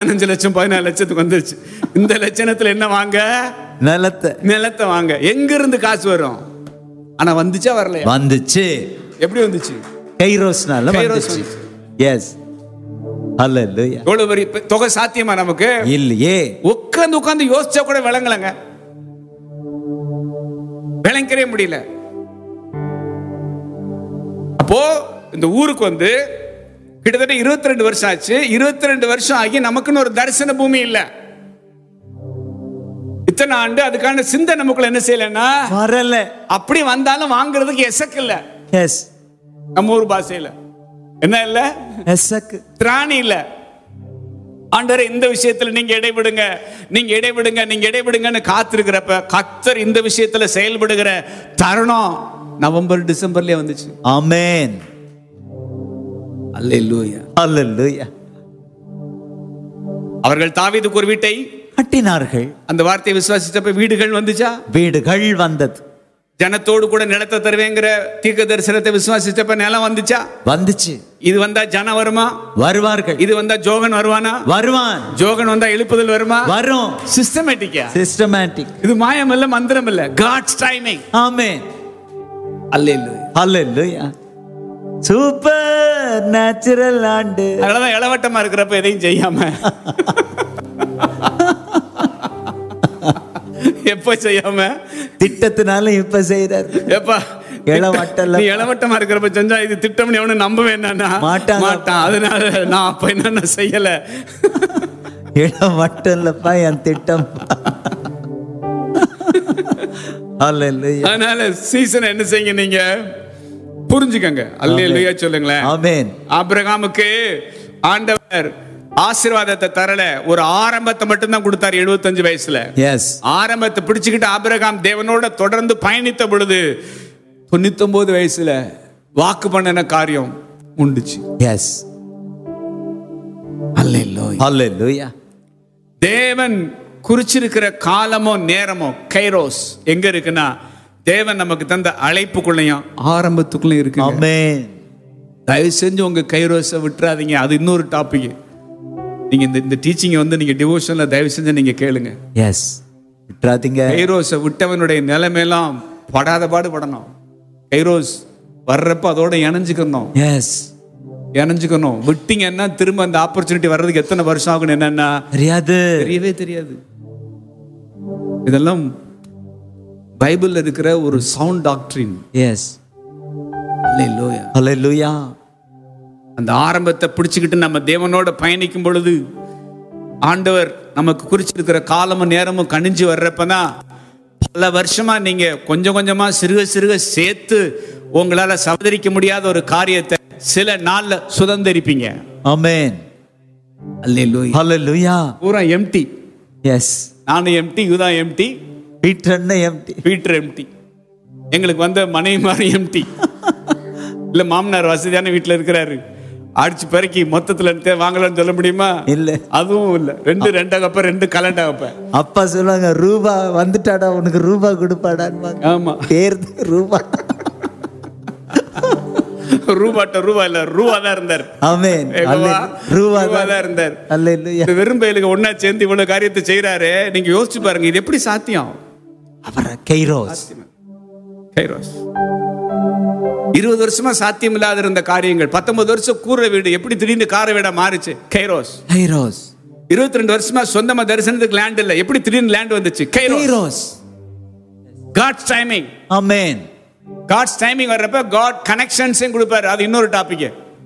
பதினஞ்சு லட்சம் பதினாலு லட்சத்துக்கு வந்துருச்சு இந்த லட்சணத்துல என்ன வாங்க நிலத்தை நிலத்தை வாங்க எங்க இருந்து காசு வரும் ஆனா வந்துச்சா வரலையா வந்துச்சு எப்படி வந்துச்சு கைரோஸ்னால கைரோஸ் வந்துச்சு எஸ் அல்லேலூயா எவ்வளவு பெரிய பெ- தொகை சாத்தியமா நமக்கு இல்லையே உட்கார்ந்து உட்கார்ந்து யோசிச்சா கூட விளங்கலங்க விளங்கவே முடியல அப்போ இந்த ஊருக்கு வந்து கிட்டத்தட்ட 22 ரெண்டு வருஷம் ஆச்சு 22 ரெண்டு வருஷம் ஆகி நமக்குன்னு ஒரு தரிசன பூமி இல்ல இத்தனை ஆண்டு அதுக்கான சிந்தை நமக்குள்ள என்ன செய்யலைன்னா வரல அப்படி வந்தாலும் வாங்குறதுக்கு எசக்கு இல்ல எஸ் நம்ம ஊர் பாஷையில என்ன இல்ல எஸ்ஸக்கு திராணி இல்ல ஆண்டவரே இந்த விஷயத்துல நீங்க இடைவிடுங்க நீங்க இடைவிடுங்க நீங்க இடைவிடுங்கன்னு காத்திருக்கிறப்ப கத்தர் இந்த விஷயத்துல செயல்படுகிற தருணம் நவம்பர் டிசம்பர்லயே வந்துச்சு ஆமென் அல்லேலூயா அல்லேலூயா அவர்கள் தாவீதுக்கு ஒரு வீட்டை கட்டினார்கள் அந்த வார்த்தையை விசுவாசிச்சப்ப வீடுகள் வந்துச்சா வீடுகள் வந்தது ஜனத்தோடு கூட நிலத்தை தருவேங்கிற தீர்க்க தரிசனத்தை விசுவாசிச்சப்ப நிலம் வந்துச்சா வந்துச்சு இது வந்தா ஜனம் வருமா வருவார்கள் இது வந்தா ஜோகன் வருவானா வருவான் ஜோகன் வந்தா எழுப்புதல் வருமா வரும் சிஸ்டமேட்டிக்கா சிஸ்டமேட்டிக் இது மாயம் இல்ல மந்திரம் இல்ல காட்ஸ் டைமிங் ஆமென் அல்லேலூயா அல்லேலூயா சூப்பர் நேச்சுரல் ஆண்டு அதனாலதான் இளவட்டமா இருக்கிறப்ப எதையும் செய்யாம எப்ப செய்யாம திட்டத்தினால இப்ப செய்யறாரு எப்பா இளவட்டம்ல. நீ இளவட்டமா இருக்கிறப்ப செஞ்சா இது திட்டம்னு எவனும் நம்பவே என்னன்னா மாட்டாங்க. மாட்டான் அதனால நான் அப்ப என்னென்ன செய்யல இடம் மட்டும் இல்லப்பா என் திட்டம் அல்லேலூயா அதனால சீசன் என்ன செய்யுங்க நீங்க புரிஞ்சுக்கங்க அல்லேலூயா சொல்லுங்களேன் ஆமென் ஆபிரகாமுக்கு ஆண்டவர் ஆசீர்வாதத்தை தரல ஒரு ஆரம்பத்தை மட்டும்தான் கொடுத்தாரு 75 வயசுல எஸ் ஆரம்பத்தை பிடிச்சுக்கிட்டு ஆபிரகாம் தேவனோட தொடர்ந்து பயணித்த பொழுது தொண்ணூத்தொன்பது வயசுல வாக்கு பண்ணின காரியம் உண்டுச்சு எஸ் அல்லேலூயா அல்லேலூயா தேவன் குறிச்சிருக்கிற காலமோ நேரமோ கைரோஸ் எங்க இருக்குன்னா தேவன் நமக்கு தந்த அழைப்புக்குள்ளயும் ஆரம்பத்துக்குள்ளயும் இருக்கு ஆமென் தயவு செஞ்சு உங்க கைரோஸை விட்டுறாதீங்க அது இன்னொரு டாபிக் நீங்க இந்த இந்த டீச்சிங்கை வந்து நீங்க டிவோஷன்ல தயவு செஞ்சு நீங்க கேளுங்க எஸ் விட்டுறாதீங்க கைரோஸை விட்டவனுடைய நிலைமையெல்லாம் படாத பாடு படணும் கைரோஸ் வர்றப்ப அதோட இணைஞ்சுக்கணும் எஸ் இணைஞ்சுக்கணும் விட்டீங்கன்னா திரும்ப அந்த ஆப்பர்ச்சுனிட்டி வர்றதுக்கு எத்தனை வருஷம் ஆகும் என்னன்னா தெரியாது தெரியவே தெரியாது இதெல்லாம் பைபிள்ல இருக்கிற ஒரு சவுண்ட் டாக்டரின் எஸ் அல்லேலூயா அல்லேலூயா அந்த ஆரம்பத்தை பிடிச்சுக்கிட்டு நம்ம தேவனோட பயணிக்கும் பொழுது ஆண்டவர் நமக்கு குறிச்சிருக்கிற காலமும் நேரமும் கணிஞ்சு வர்றப்பதான் பல வருஷமா நீங்க கொஞ்சம் கொஞ்சமா சிறுக சிறுக சேர்த்து உங்களால சவதரிக்க முடியாத ஒரு காரியத்தை சில நாள்ல சுதந்திரிப்பீங்க ஆமென் அல்லேலூயா அல்லேலூயா பூரா எம்டி எஸ் நானும் எம்டி இதுதான் எம்டி பீட்டர்னு எம்டி பீட்டர் எம்டி எங்களுக்கு வந்த மனைவி மாதிரி எம்டி இல்ல மாமனார் வசதியான வீட்டுல இருக்கிறாரு அடிச்சு பெருக்கி மொத்தத்துல இருந்து வாங்கலாம்னு சொல்ல முடியுமா இல்ல அதுவும் இல்ல ரெண்டு ரெண்டகப்ப ரெண்டு கலண்டா வைப்பேன் அப்பா சொல்லுவாங்க ரூபா வந்துட்டாடா உனக்கு ரூபா கொடுப்பாடான்னு ஆமா பேர் ரூபா ரூபாட்ட ரூபா இல்ல ரூபா தான் இருந்தார் ஆமென் ஏகோவா, ரூபா ரூபா தான் இருந்தார் அல்லேலூயா இந்த வெறும் பயலுக்கு ஒன்னா சேர்ந்து இவ்வளவு காரியத்தை செய்யறாரு நீங்க யோசிச்சு பாருங்க இது எப்படி சாத்தியம் அவர் கைரோஸ் கைரோஸ் இருபது வருஷமா சாத்தியம் இல்லாத இருந்த காரியங்கள் பத்தொன்பது வருஷம் கூரை வீடு எப்படி திடீர்னு காரை வீடா மாறுச்சு கைரோஸ் கைரோஸ் இருபத்தி ரெண்டு வருஷமா சொந்தமா தரிசனத்துக்கு லேண்ட் இல்ல எப்படி திடீர்னு லேண்ட் வந்துச்சு கைரோஸ் கைரோஸ் காட்ஸ் டைமிங் ஆமென் காட்ஸ் டைமிங் வர்றப்ப காட் கனெக்ஷன்ஸையும் கொடுப்பாரு அது இன்னொரு டாபிக்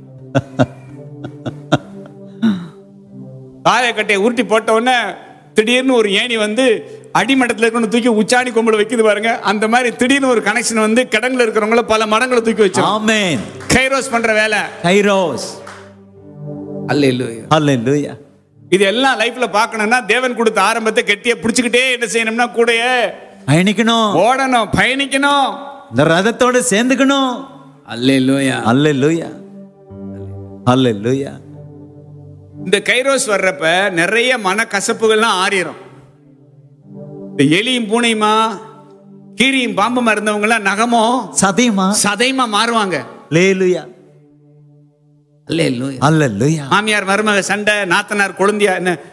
காயக்கட்டையை உருட்டி போட்ட உடனே திடீர்னு ஒரு ஏணி வந்து அடிமட்டத்தில் இருக்கணும் தூக்கி உச்சாணி கொம்புல வைக்குது பாருங்க அந்த மாதிரி திடீர்னு ஒரு கனெக்ஷன் வந்து கிடங்குல இருக்கிறவங்கள பல மடங்களை தூக்கி வச்சோம் ஆமென் கைரோஸ் பண்ற வேலை கைரோஸ் அல்லேலூயா அல்லேலூயா இது எல்லாம் லைஃப்ல பார்க்கணும்னா தேவன் கொடுத்த ஆரம்பத்தை கெட்டியா பிடிச்சுக்கிட்டே என்ன செய்யணும்னா கூடயே பயணிக்கணும் ஓடணும் பயணிக்கணும் இந்த ரதத்தோட சேர்ந்துக்கணும் அல்லேலூயா அல்லேலூயா அல்லேலூயா இந்த கைரோஸ் வர்றப்ப நிறைய மனக்கசப்புகள்லாம் ஆறிடும் இந்த எலியும் பூனையுமா கீரியும் பாம்புமா இருந்தவங்க எல்லாம் நகமோ சதையுமா சதைமா மாறுவாங்க லேலுயா அல்லேலூயா அல்லேலூயா மாமியார் மருமக சண்டை நாத்தனார் கொழுந்தியா என்ன